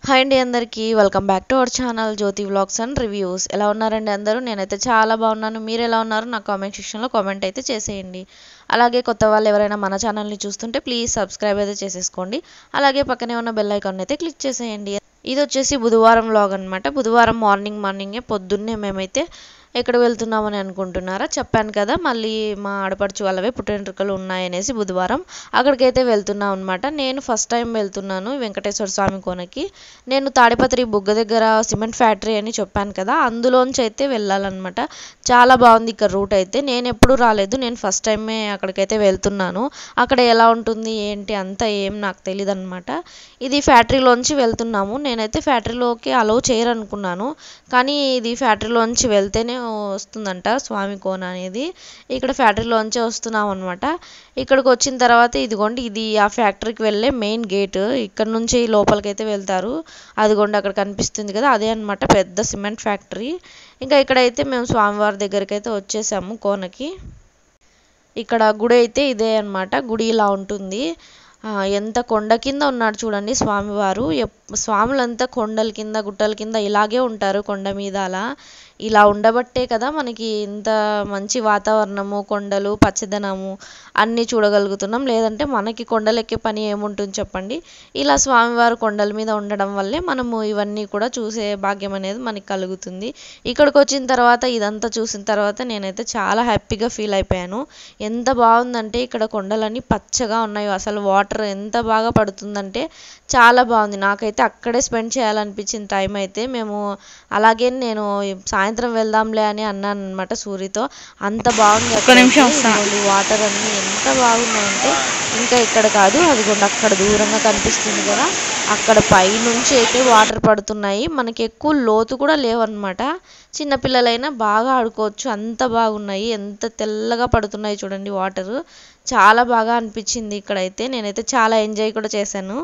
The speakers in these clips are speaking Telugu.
హాయ్ అండి అందరికీ welcome back to our channel Jyothi vlogs and reviews ఎలా ఉన్నారండి అందరూ నేనైతే చాలా బాగున్నాను మీరు ఎలా ఉన్నారు నా కామెంట్ సెక్షన్లో కామెంట్ అయితే చేసేయండి అలాగే కొత్త వాళ్ళు ఎవరైనా మన ఛానల్ని చూస్తుంటే ప్లీజ్ సబ్స్క్రైబ్ అయితే చేసేసుకోండి అలాగే పక్కనే ఉన్న బెల్ ఐకాన్ అయితే క్లిక్ చేసేయండి ఇది వచ్చేసి బుధవారం వ్లాగ్ అనమాట బుధవారం మార్నింగ్ మార్నింగే పొద్దున్నే మేమైతే ఎక్కడ వెళ్తున్నామని అనుకుంటున్నారా చెప్పాను కదా మళ్ళీ మా ఆడపడుచు వాళ్ళవే పుట్టినరుకలు ఉన్నాయనేసి బుధవారం అక్కడికైతే వెళ్తున్నాం అనమాట నేను ఫస్ట్ టైం వెళ్తున్నాను వెంకటేశ్వర స్వామి కోనకి నేను తాడిపత్రి బుగ్గ దగ్గర సిమెంట్ ఫ్యాక్టరీ అని చెప్పాను కదా అందులోంచి అయితే వెళ్ళాలన్నమాట చాలా బాగుంది ఇక్కడ రూట్ అయితే నేను ఎప్పుడు రాలేదు నేను ఫస్ట్ టైమే అక్కడికైతే వెళ్తున్నాను అక్కడ ఎలా ఉంటుంది ఏంటి అంతా ఏం నాకు తెలియదు అనమాట ఇది ఫ్యాక్టరీలోంచి వెళ్తున్నాము నేనైతే ఫ్యాక్టరీలోకి అలౌ చేయరు అనుకున్నాను కానీ ఇది ఫ్యాక్టరీలోంచి వెళ్తేనే వస్తుందంట స్వామి కోన అనేది ఇక్కడ ఫ్యాక్టరీలోంచే వస్తున్నాం అనమాట ఇక్కడికి వచ్చిన తర్వాత ఇదిగోండి ఇది ఆ ఫ్యాక్టరీకి వెళ్ళే మెయిన్ గేట్ ఇక్కడ నుంచి లోపలికి అయితే వెళ్తారు అదిగోండి అక్కడ కనిపిస్తుంది కదా అదే అనమాట పెద్ద సిమెంట్ ఫ్యాక్టరీ ఇంకా ఇక్కడైతే మేము స్వామివారి దగ్గరికి అయితే వచ్చేసాము కోనకి ఇక్కడ గుడి అయితే ఇదే అనమాట గుడి ఇలా ఉంటుంది ఎంత కొండ కింద ఉన్నాడు చూడండి స్వామివారు స్వాములంతా కొండల కింద గుట్టల కింద ఇలాగే ఉంటారు కొండ మీద అలా ఇలా ఉండబట్టే కదా మనకి ఇంత మంచి వాతావరణము కొండలు పచ్చదనము అన్నీ చూడగలుగుతున్నాం లేదంటే మనకి కొండలెక్కే పని ఏముంటుంది చెప్పండి ఇలా స్వామివారు కొండల మీద ఉండడం వల్లే మనము ఇవన్నీ కూడా చూసే భాగ్యం అనేది మనకి కలుగుతుంది ఇక్కడికి వచ్చిన తర్వాత ఇదంతా చూసిన తర్వాత నేనైతే చాలా హ్యాపీగా ఫీల్ అయిపోయాను ఎంత బాగుందంటే ఇక్కడ కొండలన్నీ పచ్చగా ఉన్నాయి అసలు వాటర్ ఎంత బాగా పడుతుందంటే చాలా బాగుంది నాకైతే అక్కడే స్పెండ్ చేయాలనిపించిన టైం అయితే మేము అలాగే నేను సాయంత్రం వెళ్దాంలే అని అన్నాను అనమాట సూరితో అంత బాగుంది వాటర్ అన్ని ఎంత బాగున్నాయంటే ఇంకా ఇక్కడ కాదు అదిగోండి అక్కడ దూరంగా కనిపిస్తుంది కదా అక్కడ పై నుంచి అయితే వాటర్ పడుతున్నాయి మనకి ఎక్కువ లోతు కూడా లేవన్నమాట చిన్నపిల్లలైనా బాగా ఆడుకోవచ్చు అంత బాగున్నాయి ఎంత తెల్లగా పడుతున్నాయి చూడండి వాటర్ చాలా బాగా అనిపించింది ఇక్కడైతే నేనైతే చాలా ఎంజాయ్ కూడా చేశాను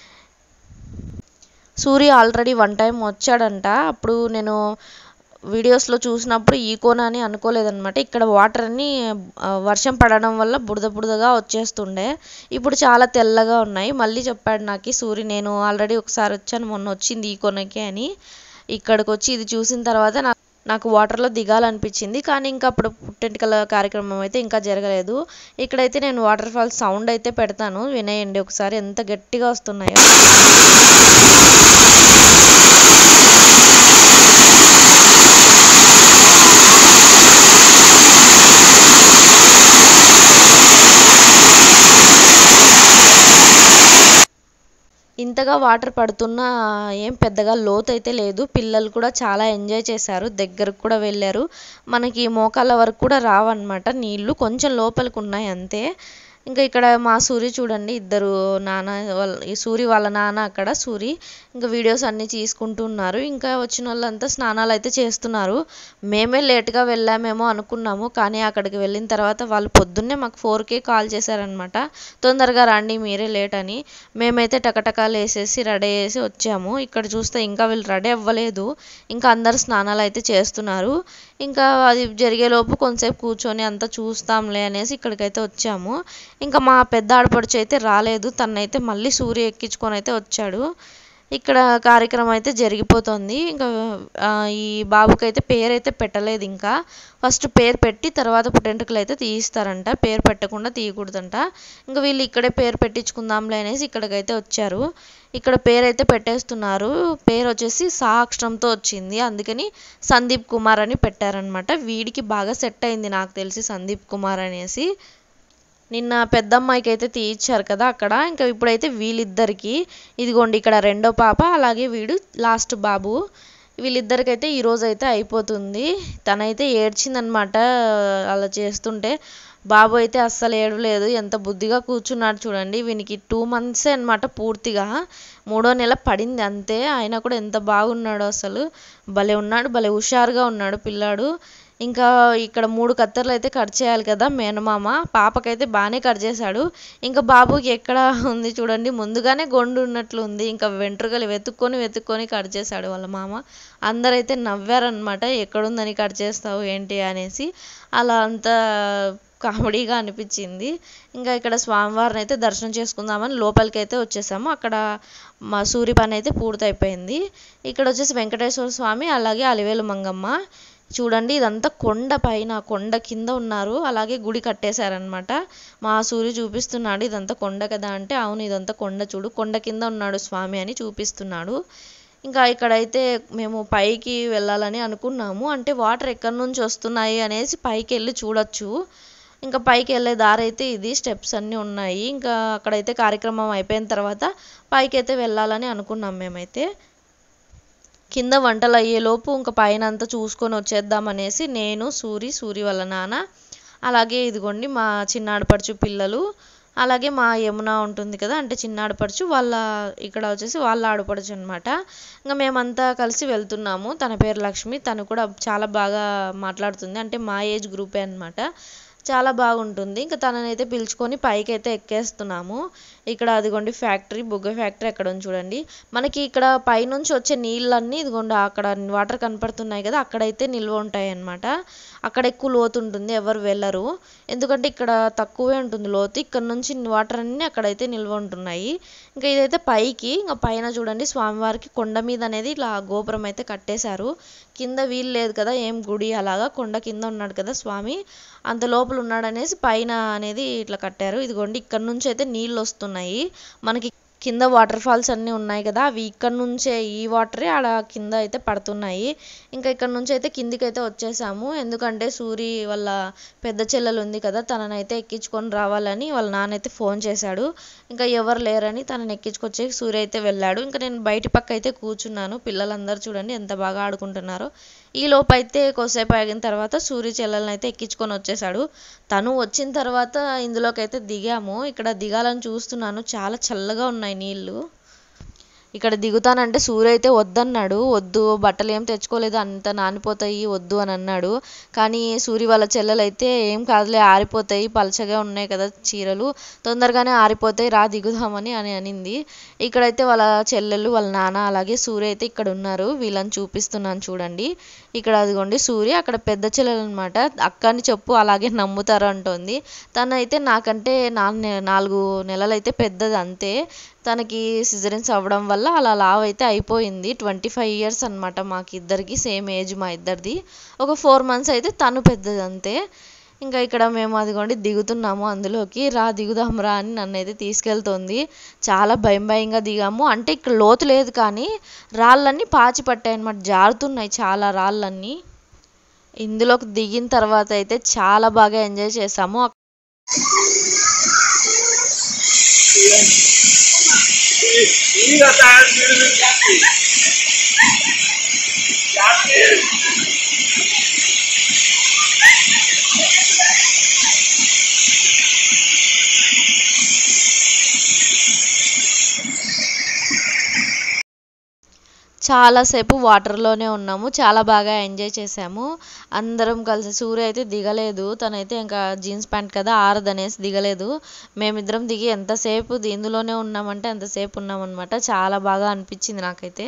సూర్య ఆల్రెడీ వన్ టైం వచ్చాడంట అప్పుడు నేను వీడియోస్లో చూసినప్పుడు ఈ కోన అని అనుకోలేదన్నమాట ఇక్కడ వాటర్ అన్ని వర్షం పడడం వల్ల బుడద బుడదగా వచ్చేస్తుండే ఇప్పుడు చాలా తెల్లగా ఉన్నాయి మళ్ళీ చెప్పాడు నాకు సూర్య నేను ఆల్రెడీ ఒకసారి వచ్చాను మొన్న వచ్చింది ఈ కొనకి అని ఇక్కడికి వచ్చి ఇది చూసిన తర్వాత నాకు నాకు వాటర్లో దిగాలనిపించింది కానీ ఇంకా అప్పుడు పుట్టెంటికల కార్యక్రమం అయితే ఇంకా జరగలేదు ఇక్కడైతే నేను వాటర్ ఫాల్ సౌండ్ అయితే పెడతాను వినేయండి ఒకసారి ఎంత గట్టిగా వస్తున్నాయో ఇంతగా వాటర్ పడుతున్నా ఏం పెద్దగా లోతు అయితే లేదు పిల్లలు కూడా చాలా ఎంజాయ్ చేశారు దగ్గరకు కూడా వెళ్ళారు మనకి మోకాళ్ళ వరకు కూడా రావన్నమాట నీళ్లు కొంచెం లోపలికి ఉన్నాయి అంతే ఇంకా ఇక్కడ మా సూరి చూడండి ఇద్దరు నాన్న వాళ్ళ సూరి వాళ్ళ నాన్న అక్కడ సూరి ఇంకా వీడియోస్ అన్నీ తీసుకుంటున్నారు ఇంకా వచ్చిన వాళ్ళంతా స్నానాలు అయితే చేస్తున్నారు మేమే లేట్గా వెళ్ళామేమో అనుకున్నాము కానీ అక్కడికి వెళ్ళిన తర్వాత వాళ్ళు పొద్దున్నే మాకు ఫోర్కే కాల్ చేశారనమాట తొందరగా రండి మీరే లేట్ అని మేమైతే టకటకాలు వేసేసి రెడీ చేసి వచ్చాము ఇక్కడ చూస్తే ఇంకా వీళ్ళు రెడీ అవ్వలేదు ఇంకా అందరు స్నానాలు అయితే చేస్తున్నారు ఇంకా అది జరిగేలోపు కొంతసేపు కూర్చొని అంతా చూస్తాంలే అనేసి ఇక్కడికైతే వచ్చాము ఇంకా మా పెద్ద ఆడపడుచు అయితే రాలేదు తనైతే మళ్ళీ సూర్య ఎక్కించుకొని అయితే వచ్చాడు ఇక్కడ కార్యక్రమం అయితే జరిగిపోతుంది ఇంకా ఈ బాబుకైతే పేరు అయితే పెట్టలేదు ఇంకా ఫస్ట్ పేరు పెట్టి తర్వాత పుట్టెంటుకలు అయితే తీయిస్తారంట పేరు పెట్టకుండా తీయకూడదంట ఇంకా వీళ్ళు ఇక్కడే పేరు పెట్టించుకుందాంలే అనేసి ఇక్కడికైతే వచ్చారు ఇక్కడ పేరు అయితే పెట్టేస్తున్నారు పేరు వచ్చేసి సా అక్షరంతో వచ్చింది అందుకని సందీప్ కుమార్ అని పెట్టారనమాట వీడికి బాగా సెట్ అయింది నాకు తెలిసి సందీప్ కుమార్ అనేసి నిన్న పెద్దమ్మాయికి అయితే తీయించారు కదా అక్కడ ఇంకా ఇప్పుడైతే వీళ్ళిద్దరికి ఇదిగోండి ఇక్కడ రెండో పాప అలాగే వీడు లాస్ట్ బాబు వీళ్ళిద్దరికైతే ఈరోజు అయితే అయిపోతుంది తనైతే ఏడ్చిందనమాట అలా చేస్తుంటే బాబు అయితే అస్సలు ఏడవలేదు ఎంత బుద్ధిగా కూర్చున్నాడు చూడండి వీనికి టూ మంత్సే అనమాట పూర్తిగా మూడో నెల పడింది అంతే అయినా కూడా ఎంత బాగున్నాడో అసలు భలే ఉన్నాడు భలే హుషారుగా ఉన్నాడు పిల్లాడు ఇంకా ఇక్కడ మూడు కత్తెరలు అయితే కట్ చేయాలి కదా మేనమామ పాపకైతే బాగానే కట్ చేశాడు ఇంకా బాబుకి ఎక్కడ ఉంది చూడండి ముందుగానే గొండు ఉన్నట్లు ఉంది ఇంకా వెంట్రుకలు వెతుక్కొని వెతుక్కొని కట్ చేశాడు వాళ్ళ మామ అందరైతే నవ్వారనమాట ఎక్కడుందని కట్ చేస్తావు ఏంటి అనేసి అలా అంతా కామెడీగా అనిపించింది ఇంకా ఇక్కడ స్వామివారిని అయితే దర్శనం చేసుకుందామని లోపలికి అయితే వచ్చేసాము అక్కడ మా సూర్య పని అయితే పూర్తయిపోయింది ఇక్కడ వచ్చేసి వెంకటేశ్వర స్వామి అలాగే అలివేలు మంగమ్మ చూడండి ఇదంతా కొండ పైన కొండ కింద ఉన్నారు అలాగే గుడి కట్టేశారనమాట మా సూర్య చూపిస్తున్నాడు ఇదంతా కొండ కదా అంటే అవును ఇదంతా కొండ చూడు కొండ కింద ఉన్నాడు స్వామి అని చూపిస్తున్నాడు ఇంకా ఇక్కడైతే మేము పైకి వెళ్ళాలని అనుకున్నాము అంటే వాటర్ ఎక్కడి నుంచి వస్తున్నాయి అనేసి పైకి వెళ్ళి చూడొచ్చు ఇంకా పైకి వెళ్ళే దారి అయితే ఇది స్టెప్స్ అన్నీ ఉన్నాయి ఇంకా అక్కడైతే కార్యక్రమం అయిపోయిన తర్వాత పైకి అయితే వెళ్ళాలని అనుకున్నాం మేమైతే కింద వంటలు అయ్యేలోపు ఇంకా పైన అంతా చూసుకొని వచ్చేద్దాం అనేసి నేను సూరి సూరి వాళ్ళ నాన్న అలాగే ఇదిగోండి మా చిన్న ఆడపడుచు పిల్లలు అలాగే మా యమున ఉంటుంది కదా అంటే చిన్న ఆడపడుచు వాళ్ళ ఇక్కడ వచ్చేసి వాళ్ళ ఆడపడుచు అనమాట ఇంకా మేమంతా కలిసి వెళ్తున్నాము తన పేరు లక్ష్మి తను కూడా చాలా బాగా మాట్లాడుతుంది అంటే మా ఏజ్ గ్రూపే అనమాట చాలా బాగుంటుంది ఇంకా తననైతే పిలుచుకొని పైకి అయితే ఎక్కేస్తున్నాము ఇక్కడ అదిగోండి ఫ్యాక్టరీ బుగ్గ ఫ్యాక్టరీ ఎక్కడ ఉంది చూడండి మనకి ఇక్కడ పైనుంచి వచ్చే నీళ్ళన్నీ ఇదిగోండి అక్కడ వాటర్ కనపడుతున్నాయి కదా అక్కడైతే నిల్వ ఉంటాయి అన్నమాట అక్కడ ఎక్కువ లోతు ఉంటుంది ఎవరు వెళ్ళరు ఎందుకంటే ఇక్కడ తక్కువే ఉంటుంది లోతు ఇక్కడ నుంచి వాటర్ అన్నీ అక్కడైతే నిల్వ ఉంటున్నాయి ఇంకా ఇదైతే పైకి ఇంకా పైన చూడండి స్వామివారికి కొండ మీద అనేది ఇలా గోపురం అయితే కట్టేశారు కింద వీలు లేదు కదా ఏం గుడి అలాగా కొండ కింద ఉన్నాడు కదా స్వామి అంత లోపల ఉన్నాడు అనేసి పైన అనేది ఇట్లా కట్టారు ఇదిగోండి ఇక్కడ నుంచి అయితే నీళ్ళు వస్తున్నాయి మనకి కింద వాటర్ ఫాల్స్ అన్నీ ఉన్నాయి కదా అవి ఇక్కడ నుంచే ఈ వాటరే ఆడ కింద అయితే పడుతున్నాయి ఇంకా ఇక్కడ నుంచి అయితే కిందికి అయితే వచ్చేసాము ఎందుకంటే సూరి వాళ్ళ పెద్ద చెల్లెలు ఉంది కదా తననైతే ఎక్కించుకొని రావాలని వాళ్ళ నాన్న అయితే ఫోన్ చేశాడు ఇంకా ఎవరు లేరని తనని ఎక్కించుకొచ్చే సూర్య అయితే వెళ్ళాడు ఇంకా నేను బయటి పక్క అయితే కూర్చున్నాను పిల్లలందరూ చూడండి ఎంత బాగా ఆడుకుంటున్నారో ఈ లోపు అయితే కొద్దిసేపు ఆగిన తర్వాత సూర్య చెల్లెలను అయితే ఎక్కించుకొని వచ్చేసాడు తను వచ్చిన తర్వాత ఇందులోకి అయితే దిగాము ఇక్కడ దిగాలని చూస్తున్నాను చాలా చల్లగా ఉన్నాయి నీళ్ళు ఇక్కడ దిగుతానంటే సూర్య అయితే వద్దన్నాడు వద్దు బట్టలు ఏం తెచ్చుకోలేదు అంత నానిపోతాయి వద్దు అని అన్నాడు కానీ సూర్య వాళ్ళ చెల్లెలు అయితే ఏం కాదులే ఆరిపోతాయి పలచగా ఉన్నాయి కదా చీరలు తొందరగానే ఆరిపోతాయి రా దిగుదామని అని అనింది ఇక్కడైతే వాళ్ళ చెల్లెలు వాళ్ళ నాన్న అలాగే సూర్య అయితే ఇక్కడ ఉన్నారు వీళ్ళని చూపిస్తున్నాను చూడండి ఇక్కడ అదిగోండి సూర్య అక్కడ పెద్ద చెల్లెలు అనమాట అక్కని చెప్పు అలాగే నమ్ముతారు అంటోంది తనైతే నాకంటే నాలుగు నాలుగు నెలలు అయితే పెద్దది అంతే తనకి సిజరెన్స్ అవ్వడం వల్ల అలా లావ్ అయితే అయిపోయింది ట్వంటీ ఫైవ్ ఇయర్స్ అనమాట మాకు ఇద్దరికి సేమ్ ఏజ్ మా ఇద్దరిది ఒక ఫోర్ మంత్స్ అయితే తను పెద్దది అంతే ఇంకా ఇక్కడ మేము అదిగోండి దిగుతున్నాము అందులోకి రా దిగుదాం రా అని నన్ను అయితే తీసుకెళ్తుంది చాలా భయం భయంగా దిగాము అంటే ఇక్కడ లోతు లేదు కానీ రాళ్ళన్నీ పాచి పట్టాయి అనమాట జారుతున్నాయి చాలా రాళ్ళన్నీ ఇందులోకి దిగిన తర్వాత అయితే చాలా బాగా ఎంజాయ్ చేసాము ಈಗ ತಯಾರು ಮಾಡಿದ್ರೆ ಜಾಸ್ತಿ ಜಾಸ್ತಿ చాలాసేపు వాటర్లోనే ఉన్నాము చాలా బాగా ఎంజాయ్ చేసాము అందరం కలిసి సూర్య అయితే దిగలేదు తనైతే ఇంకా జీన్స్ ప్యాంట్ కదా ఆరదనేసి దిగలేదు మేమిద్దరం దిగి ఎంతసేపు ఇందులోనే ఉన్నామంటే అంతసేపు ఉన్నామన్నమాట చాలా బాగా అనిపించింది నాకైతే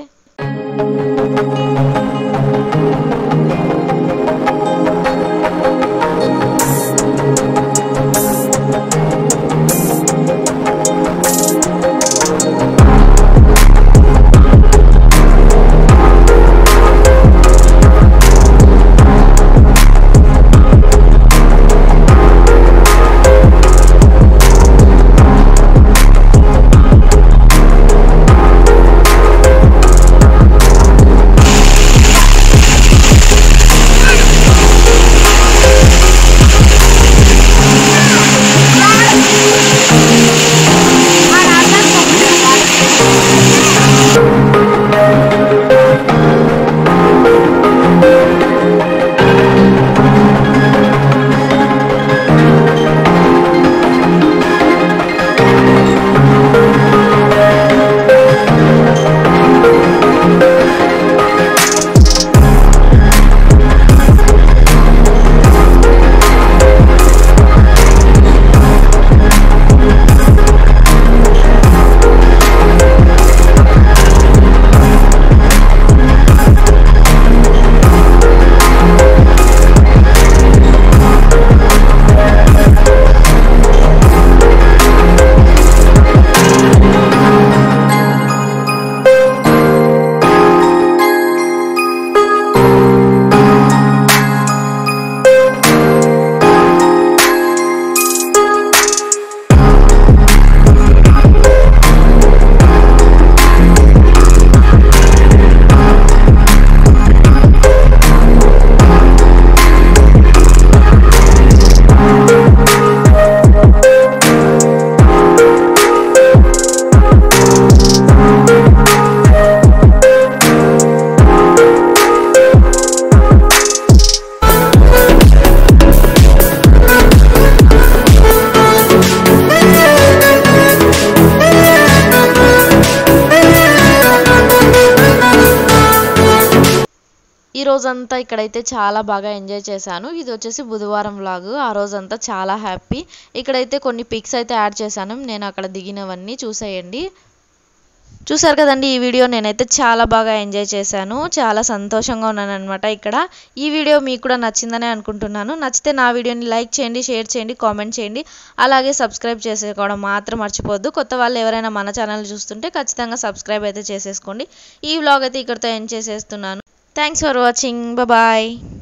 రోజంతా ఇక్కడైతే చాలా బాగా ఎంజాయ్ చేశాను ఇది వచ్చేసి బుధవారం వ్లాగ్ ఆ రోజంతా చాలా హ్యాపీ ఇక్కడైతే కొన్ని పిక్స్ అయితే యాడ్ చేశాను నేను అక్కడ దిగినవన్నీ చూసేయండి చూసారు కదండి ఈ వీడియో నేనైతే చాలా బాగా ఎంజాయ్ చేశాను చాలా సంతోషంగా ఉన్నాను అనమాట ఇక్కడ ఈ వీడియో మీకు కూడా నచ్చిందనే అనుకుంటున్నాను నచ్చితే నా వీడియోని లైక్ చేయండి షేర్ చేయండి కామెంట్ చేయండి అలాగే సబ్స్క్రైబ్ చేసుకోవడం మాత్రం మర్చిపోవద్దు కొత్త వాళ్ళు ఎవరైనా మన ఛానల్ చూస్తుంటే ఖచ్చితంగా సబ్స్క్రైబ్ అయితే చేసేసుకోండి ఈ వ్లాగ్ అయితే ఇక్కడితో ఎండ్ చేసేస్తున్నాను థ్యాంక్స్ ఫర్ వాచింగ్ బాయ్